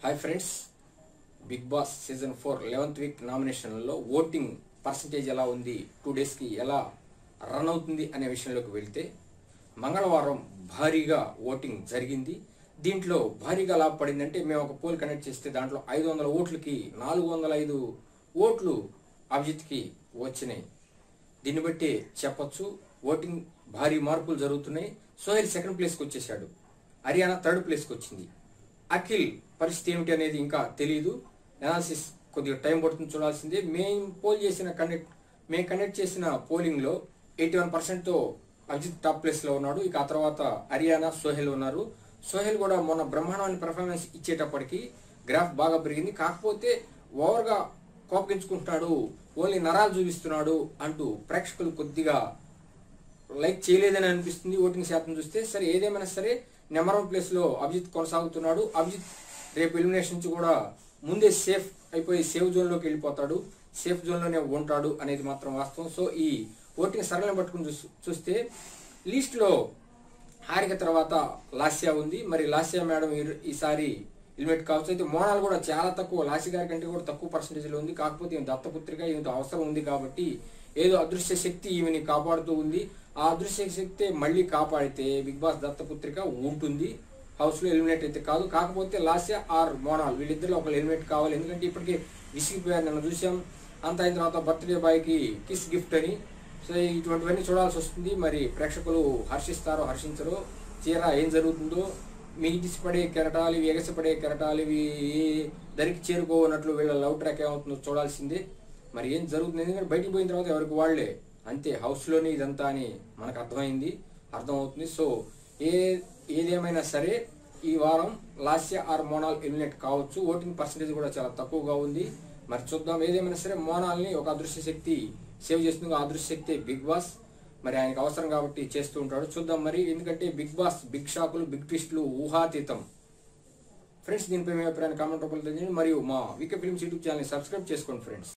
hi friends Bigg Boss season four eleventh week నామినేషన్లో voting percentage ఎలా ఉంది two డేస్కి ఎలా రన్ అవుతుంది అనే విషయంలోకి వెళ్తే మంగళవారం భారీగా ఓటింగ్ జరిగింది దీంట్లో భారీగా లాభపడిందంటే మేము ఒక పోల్ కనెక్ట్ చేస్తే దాంట్లో ఐదు వందల ఓట్లకి నాలుగు వందల ఐదు ఓట్లు అభిజిత్కి వచ్చినాయి దీన్ని బట్టి చెప్పొచ్చు ఓటింగ్ భారీ మార్పులు జరుగుతున్నాయి సోహెల్ సెకండ్ ప్లేస్కి వచ్చేసాడు హర్యానా థర్డ్ ప్లేస్కి వచ్చింది అఖిల్ పరిస్థితి ఏమిటి అనేది ఇంకా తెలియదు అనాలిసిస్ కొద్దిగా టైం పడుతుంది చూడాల్సిందే మేము పోల్ చేసిన కనెక్ట్ మేము కనెక్ట్ చేసిన పోలింగ్లో ఎయిటీ వన్ పర్సెంట్తో అభిజిత్ టాప్ ప్లేస్లో ఉన్నాడు ఇక ఆ తర్వాత హర్యానా సోహెల్ ఉన్నారు సోహెల్ కూడా మొన్న బ్రహ్మాండమైన పెర్ఫార్మెన్స్ ఇచ్చేటప్పటికి గ్రాఫ్ బాగా పెరిగింది కాకపోతే ఓవర్గా కోపగించుకుంటున్నాడు ఓన్లీ నరాలు చూపిస్తున్నాడు అంటూ ప్రేక్షకులు కొద్దిగా లైక్ చేయలేదని అనిపిస్తుంది ఓటింగ్ శాతం చూస్తే సరే ఏదేమైనా సరే నెంబర్ వన్ ప్లేస్ లో అభిజిత్ కొనసాగుతున్నాడు అభిజిత్ రేపు ఎలిమినేషన్ నుంచి కూడా ముందే సేఫ్ అయిపోయి సేఫ్ జోన్ లోకి వెళ్ళిపోతాడు సేఫ్ జోన్ లోనే ఉంటాడు అనేది మాత్రం వాస్తవం సో ఈ ఓటింగ్ సరళం పట్టుకుని చూస్- చూస్తే లీస్ట్ లో హారిక తర్వాత లాస్యా ఉంది మరి లాస్యా మేడం ఈ- ఈసారి ఎలిమినేట్ కావచ్చు అయితే మోనాల్ కూడా చాలా తక్కువ లాసి గారి కంటే కూడా తక్కువ పర్సంటేజ్ లో ఉంది కాకపోతే ఈమె దత్తపుత్రిక ఈమె అవసరం ఉంది కాబట్టి ఏదో అదృశ్య శక్తి ఈమెని కాపాడుతూ ఉంది ఆ అదృశ్య శక్తి మళ్ళీ కాపాడితే బిగ్ బాస్ దత్తపుత్రిక ఉంటుంది హౌస్ లో ఎలిమినేట్ అయితే కాదు కాకపోతే లాస్యా ఆర్ మోనాల్ వీళ్ళిద్దరిలో ఒకరు ఎలిమినేట్ కావాలి ఎందుకంటే ఇప్పటికే విసిగిపోయారు నిన్న చూసాం అంత అయిన తర్వాత బర్త్డే బాయ్ కి కిస్ గిఫ్ట్ అని సో ఇటువంటివన్నీ చూడాల్సి వస్తుంది మరి ప్రేక్షకులు హర్షిస్తారో హర్షించరో చీర ఏం జరుగుతుందో మిగిసి పడే కెరటాలు ఇవి ఎగసిపడే కెరటాలు ఇవి దరికి చేరుకోనట్లు వీళ్ళ లవ్ ట్రాక్ ఏమవుతుందో చూడాల్సిందే మరి ఏం జరుగుతుంది ఎందుకంటే బయటికి పోయిన తర్వాత ఎవరికి వాళ్ళే అంతే హౌస్లోనే ఇదంతా అని మనకు అర్థమైంది అర్థమవుతుంది సో ఏ ఏదేమైనా సరే ఈ వారం లాస్య ఆర్ మోనాల్ ఎలిమినేట్ కావచ్చు ఓటింగ్ పర్సంటేజ్ కూడా చాలా తక్కువగా ఉంది మరి చూద్దాం ఏదేమైనా సరే మోనాల్ని ఒక అదృశ్య శక్తి సేవ్ చేస్తుంది ఆ అదృశ్య శక్తి బిగ్ బాస్ మరి ఆయనకు అవసరం కాబట్టి చేస్తూ ఉంటాడు చూద్దాం మరి ఎందుకంటే బిగ్ బాస్ బిగ్ షాకులు బిగ్ ట్విస్టులు ఊహాతీతం ఫ్రెండ్స్ దీనిపై మీ అభిప్రాయాన్ని కామెంట్ రూపంలో తెలియజేయండి మరియు మా VK films YouTube channel subscribe చేసుకోండి ఫ్రెండ్స్